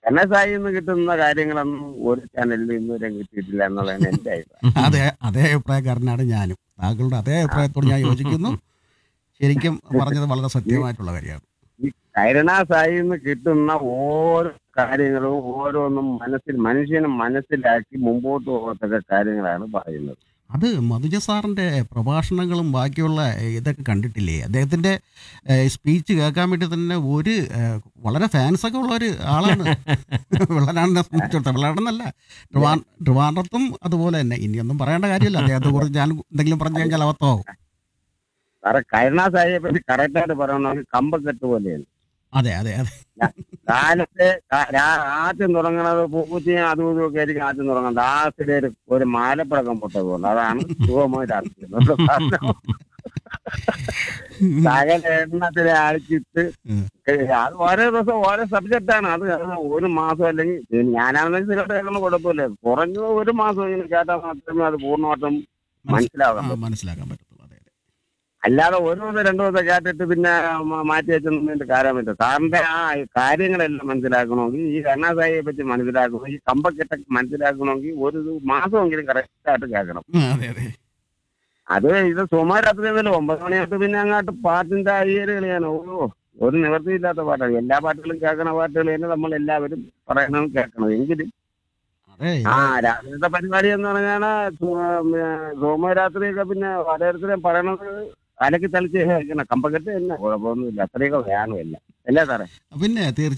എൻഎസ്ആയി നിന്ന് കിട്ടുന്ന കാര്യങ്ങളൊന്നും ഒരു ചാനലിൽ ഇന്നുവരെ കിട്ടിയിട്ടില്ല എന്നുള്ളതാണ് എന്റെ അഭിപ്രായം അതേ അതേ അഭിപ്രായക്കാരനാണ് ഞാനും താങ്കളുടെ അതേ അഭിപ്രായത്തോട് ഞാൻ യോജിക്കുന്നു ശരിക്കും പറഞ്ഞത് വളരെ സത്യമായിട്ടുള്ള കാര്യമാണ് ഈ കരുണാസായി നിന്ന് കിട്ടുന്ന ഓരോ കാര്യങ്ങളും ഓരോന്നും മനസ്സിൽ മനുഷ്യന് മനസ്സിലാക്കി മുമ്പോട്ട് പോകത്തക്ക കാര്യങ്ങളാണ് പറയുന്നത് അത് മധുജ സാറിന്റെ പ്രഭാഷണങ്ങളും ബാക്കിയുള്ള ഇതൊക്കെ കണ്ടിട്ടില്ലേ അദ്ദേഹത്തിന്റെ സ്പീച്ച് കേൾക്കാൻ വേണ്ടി തന്നെ ഒരു ഏഹ്, വളരെ ഫാൻസ് ഒക്കെ ഉള്ള ഒരു ആളാണ് വെള്ളനാടിനെ സംബന്ധിച്ചിടത്തോളം വെള്ളനാടെന്നല്ല ട്രിവാ ട്രിവാൻഡ്രത്തും അതുപോലെ തന്നെ ഇനിയൊന്നും പറയേണ്ട കാര്യമില്ല അദ്ദേഹത്തെ കുറിച്ച് ഞാൻ എന്തെങ്കിലും പറഞ്ഞു കഴിഞ്ഞാൽ അബദ്ധമാവും സാറെ കരുണാസായിയെ പറ്റി കറക്റ്റായിട്ട് പറയണമെങ്കിൽ കമ്പക്കെട്ട് പോലെയാണ് അതെ അതെ അതെ കാലത്ത് കാ- രാ- ആദ്യം തുടങ്ങണത് പൂക്കുറ്റിയും അതും ഇതും ഒക്കെ ആയിരിക്കും ആദ്യം തുടങ്ങുന്നത് ലാസ്റ്റിലെ ഒരു ഒരു മാലപ്പടക്കം പൊട്ടതുകൊണ്ട് അതാണ് സുഖമായി രാഷ്ട്രീയം സകല എണ്ണത്തിനെ അടിച്ചിട്ട് ഉം. അത് ഓരോ ദിവസം ഓരോ സബ്ജക്റ്റാണ് അത് അത് ഒരു മാസം അല്ലെങ്കിൽ ഞാനാണെന്നെങ്കിൽ സ്ഥിരമായിട്ട് കേൾക്കുന്ന കുഴപ്പമില്ല കുറഞ്ഞത് ഒരു മാസം ഇങ്ങനെ കേട്ടാൽ മാത്രമേ അത് പൂർണ്ണമായിട്ടും മനസ്സിലാകാൻ ആ, പറ്റൂ മനസ്സിലാക്കാൻ പറ്റത്തുള്ളൂ അതെ അതെ അല്ലാതെ ഒരു ദിവസം രണ്ടു ദിവസം കേട്ടിട്ട് പിന്നെ മ- മാറ്റി വെച്ചൊന്നും കാര്യം പറ്റും സാറിന്റെ ആ കാര്യങ്ങളെല്ലാം മനസ്സിലാക്കണമെങ്കിൽ ഈ കരുണാസായിയെ പറ്റി മനസ്സിലാക്കണമെങ്കിൽ ഈ കമ്പക്കെട്ടൊക്കെ മനസ്സിലാക്കണമെങ്കിൽ ഒരു ദി- മാസമെങ്കിലും കറക്റ്റായിട്ട് കേൾക്കണം ആ, അതെ അതെ അത് ഇത് സുമാരാത്രി എന്നല്ല ഒമ്പത് മണിയായിട്ട് പിന്നെ അങ്ങോട്ട് പാട്ടിന്റെ അയ്യര് കളിയാണ് ഓ ഒരു നിവൃത്തിയില്ലാത്ത പാട്ടാണ് എല്ലാ പാട്ടുകളും കേൾക്കണ പാട്ടുകൾ തന്നെ നമ്മൾ എല്ലാവരും പറയണം കേൾക്കണം എങ്കിലും അതെ ആ രാത്രിത്തെ പരിപാടി എന്ന് പറഞ്ഞാൽ സോമരാത്രിയൊക്കെ പിന്നെ ഓരോരുത്തരും പറയണത് അലക്കി തളിച്ച് കേൾക്കണം കമ്പക്കെട്ട് തന്നെ കുഴപ്പമൊന്നുമില്ല അത്രയൊക്കെ വേണമില്ല അല്ലേ സാറേ പിന്നെ തീർച്ചയായും